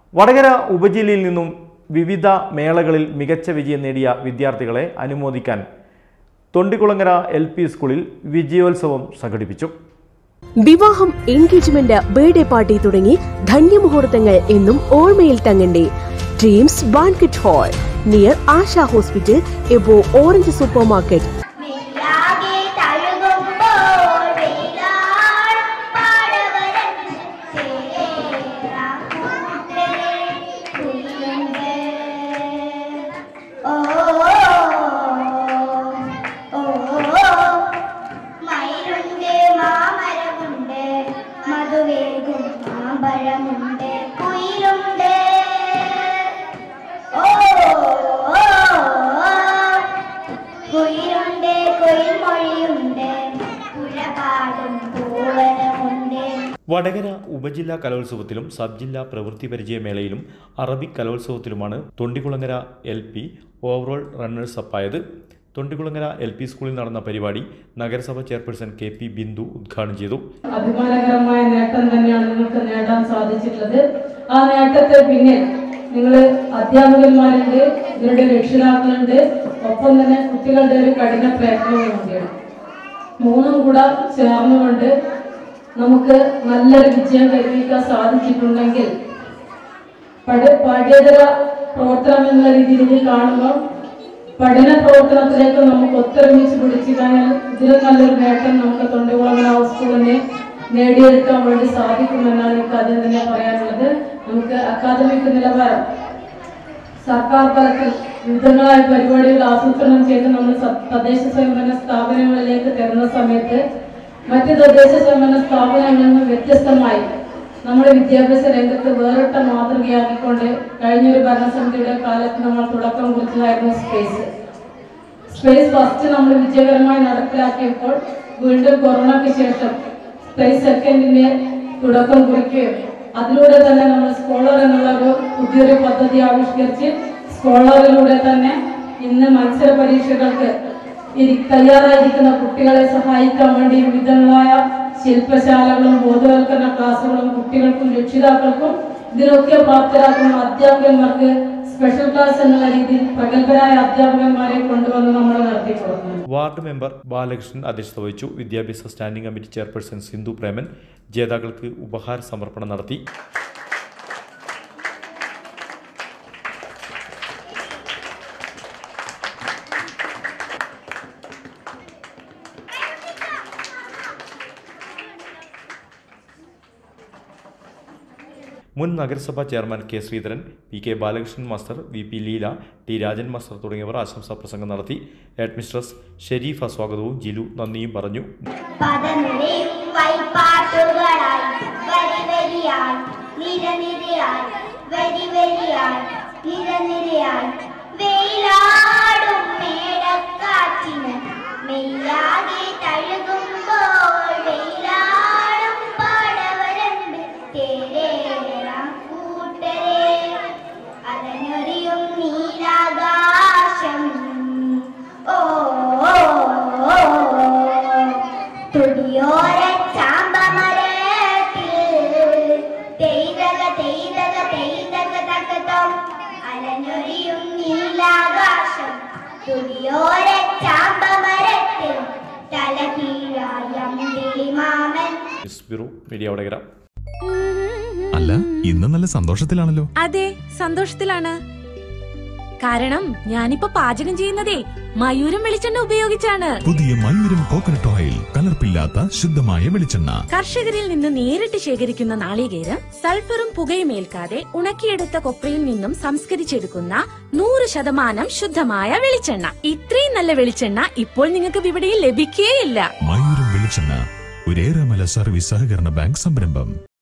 വടകര ഉപജില്ലയിൽ നിന്നും വിവിധ മേളകളിൽ മികച്ച വിജയം നേടിയ വിദ്യാർത്ഥികളെ അനുമോദിക്കാൻ തൊണ്ടിക്കുളങ്ങര എൽ പി സ്കൂളിൽ വിജയോത്സവം സംഘടിപ്പിച്ചു വിവാഹം എൻഗേജ്മെന്റ് ബർത്ത്ഡേ പാർട്ടി തുടങ്ങി ധന്യമുഹൂർത്തങ്ങൾ എന്നും ഓർമ്മയിൽ തങ്ങണ്ടേ Dreams banquet hall near Asha hospital above Orange supermarket നെയ്യാകെ തഴുകുമ്പോൾ വെയിലാടും പാടവരൻ ചേരാം കൂട്ടരെ കുയിലുണ്ട്. ഓ, ഓ, മയിലുണ്ട് മാമരമുണ്ട് മധുവേകും മാമ്പഴമുണ്ട് കുയിലുണ്ട് ഓ കുയിലുണ്ട് കുയിൽമൊഴിയുണ്ട് പുഴപാടും പൂവനമുണ്ട് വടകര ഉപജില്ലാ കലോത്സവത്തിലും സബ് ജില്ലാ പ്രവൃത്തി പരിചയമേളയിലും അറബിക് കലോത്സവത്തിലുമാണ് Thondikulangara L P overall runners അപ്പായത് തൊണ്ടിക്കുളങ്ങര എൽ പി സ്കൂളിൽ നടന്ന പരിപാടി നഗരസഭ ചെയർപേഴ്സൺ കെ പി ബിന്ദു ഉദ്ഘാടനം ചെയ്തു അഭിമാനകരമായ നേട്ടം തന്നെയാണ് നിങ്ങൾക്ക് നേടാൻ സാധിച്ചിട്ടുള്ളത് ആ നേട്ടത്തെ പിന്നിൽ നിങ്ങൾ അധ്യാപകന്മാരുണ്ട് ഇവരുടെ രക്ഷിതാക്കളുണ്ട് ഒപ്പം തന്നെ കുട്ടികളുടെ ഒരു കഠിന പ്രയത്നവും കൂടിയാണ് മൂന്നും കൂടെ ചേർന്നുകൊണ്ട് നമുക്ക് നല്ലൊരു വിജയം കൈവരിക്കാൻ സാധിച്ചിട്ടുണ്ടെങ്കിൽ പഠ പാഠ്യേതര പ്രവർത്തനം എന്നുള്ള രീതിയിൽ ഇത് കാണുമ്പോൾ പഠന പ്രവർത്തനത്തിലേക്ക് നമുക്ക് ഒത്തൊരുമിച്ച് പിടിച്ചു കഴിഞ്ഞാൽ ഇതിലും നല്ലൊരു നേട്ടം നമുക്ക് തൊണ്ടികുളങ്ങര ഹൗസ് സ്കൂളിനെ നേടിയെടുക്കാൻ വേണ്ടി സാധിക്കുമെന്നാണ് എനിക്ക് ആദ്യം തന്നെ പറയാനുള്ളത് നമുക്ക് അക്കാദമിക് നിലവാരം സർക്കാർ തലത്തിൽ വിവിധങ്ങളായ പരിപാടികൾ ആസൂത്രണം ചെയ്ത് നമ്മൾ സ- തദ്ദേശ സ്വയംഭരണ സ്ഥാപനങ്ങളിലേക്ക് തരുന്ന സമയത്ത് മറ്റ് തദ്ദേശ സ്വയംഭരണ സ്ഥാപനങ്ങളിൽ നിന്ന് വ്യത്യസ്തമായി നമ്മുടെ വിദ്യാഭ്യാസ രംഗത്ത് വേറിട്ട മാതൃകയാക്കിക്കൊണ്ട് കഴിഞ്ഞൊരു ഭരണസമിതിയുടെ കാലത്ത് നമ്മൾ തുടക്കം കുറിച്ചതായിരുന്നു സ്പേസ് സ്പേസ് ഫസ്റ്റ് നമ്മൾ വിജയകരമായി നടപ്പിലാക്കിയപ്പോൾ വീണ്ടും കൊറോണയ്ക്ക് ശേഷം സ്പേസ് സെക്കൻഡിന്റെ തുടക്കം കുറിക്കുകയും അതിലൂടെ തന്നെ നമ്മൾ സ്കോളർ എന്നുള്ള ഒരു പുതിയൊരു പദ്ധതി ആവിഷ്കരിച്ച് സ്കോളറിലൂടെ തന്നെ ഇന്ന് മത്സര പരീക്ഷകൾക്ക് ഇരി- തയ്യാറായിരിക്കുന്ന കുട്ടികളെ സഹായിക്കാൻ വേണ്ടി വിവിധങ്ങളായ ശില്പശാലകളും ബോധവൽക്കരണ ക്ലാസ്സുകളും കുട്ടികൾക്കും രക്ഷിതാക്കൾക്കും ഇതിനൊക്കെ പ്രാപ്തരാക്കുന്ന അധ്യാപകന്മാർക്ക് സ്പെഷ്യൽ ക്ലാസ് എന്നുള്ള രീതിയിൽ പ്രഗത്ഭരായ അധ്യാപകന്മാരെ കൊണ്ടുവന്ന് നമ്മൾ നടത്തി കൊടുക്കുന്നു വാർഡ് മെമ്പർ ബാലകൃഷ്ണൻ അധ്യക്ഷത വഹിച്ചു വിദ്യാഭ്യാസ standing committee chairperson Sindhu Preman ജേതാക്കൾക്ക് ഉപഹാര സമർപ്പണം നടത്തി മുൻ നഗരസഭാ chairman K Sreedharan P K Balakrishnan master V P Leela T Rajan master തുടങ്ങിയവർ ആശംസാ പ്രസംഗം നടത്തി ഹെഡ്മിസ്ട്രസ് ഷെരീഫ സ്വാഗതവും ജിലു നന്ദിയും പറഞ്ഞു പദനിരയും വൈപ്പാട്ടുകളായി വരി വരിയായി നിരനിരയായി വരി വരിയായി നിരനിരയായി വെയിലാടും മേടക്കാറ്റിന് മെയ്യാകെ തഴുകുമ്പോൾ വെയിലാടും പാടവരമ്പ് തേരേറാം കൂട്ടരെ അലഞ്ഞൊറിയും നീലാകാശം ഓ തുടിയോര ചാമ്പമരത്തിൽ തെയ്തക തെയ്തക തെയ്തക തക്കത്തം അലഞ്ഞൊറിയും നീലാകാശം തുടിയോര ചാമ്പമരത്തിൽ തല കീഴായം മാമൻ ന്യൂസ് ബ്യൂറോ മീഡിയ വടകര അല്ല ഇന്ന് നല്ല സന്തോഷത്തിലാണല്ലോ അതെ സന്തോഷത്തിലാണ് കാരണം ഞാനിപ്പോ പാചകം ചെയ്യുന്നതേ മയൂരം വെളിച്ചെണ്ണ ഉപയോഗിച്ചാണ് പുതിയ മയൂരം കോക്കനട്ട് ഓയിൽ കലർപ്പില്ലാത്ത ശുദ്ധമായ വെളിച്ചെണ്ണ കർഷകരിൽ നിന്ന് നേരിട്ട് ശേഖരിക്കുന്ന നാളികേരം സൾഫറും പുകയും ഏൽക്കാതെ ഉണക്കിയെടുത്ത കൊപ്രയിൽ നിന്നും സംസ്കരിച്ചെടുക്കുന്ന നൂറ് ശതമാനം ശുദ്ധമായ വെളിച്ചെണ്ണ ഇത്രയും നല്ല വെളിച്ചെണ്ണ ഇപ്പോൾ നിങ്ങൾക്ക് വിപണിയിൽ ലഭിക്കുകയില്ല മയൂരം വെളിച്ചെണ്ണ ഒരേറെമല സർവീസ് സഹകരണ ബാങ്ക് സംരംഭം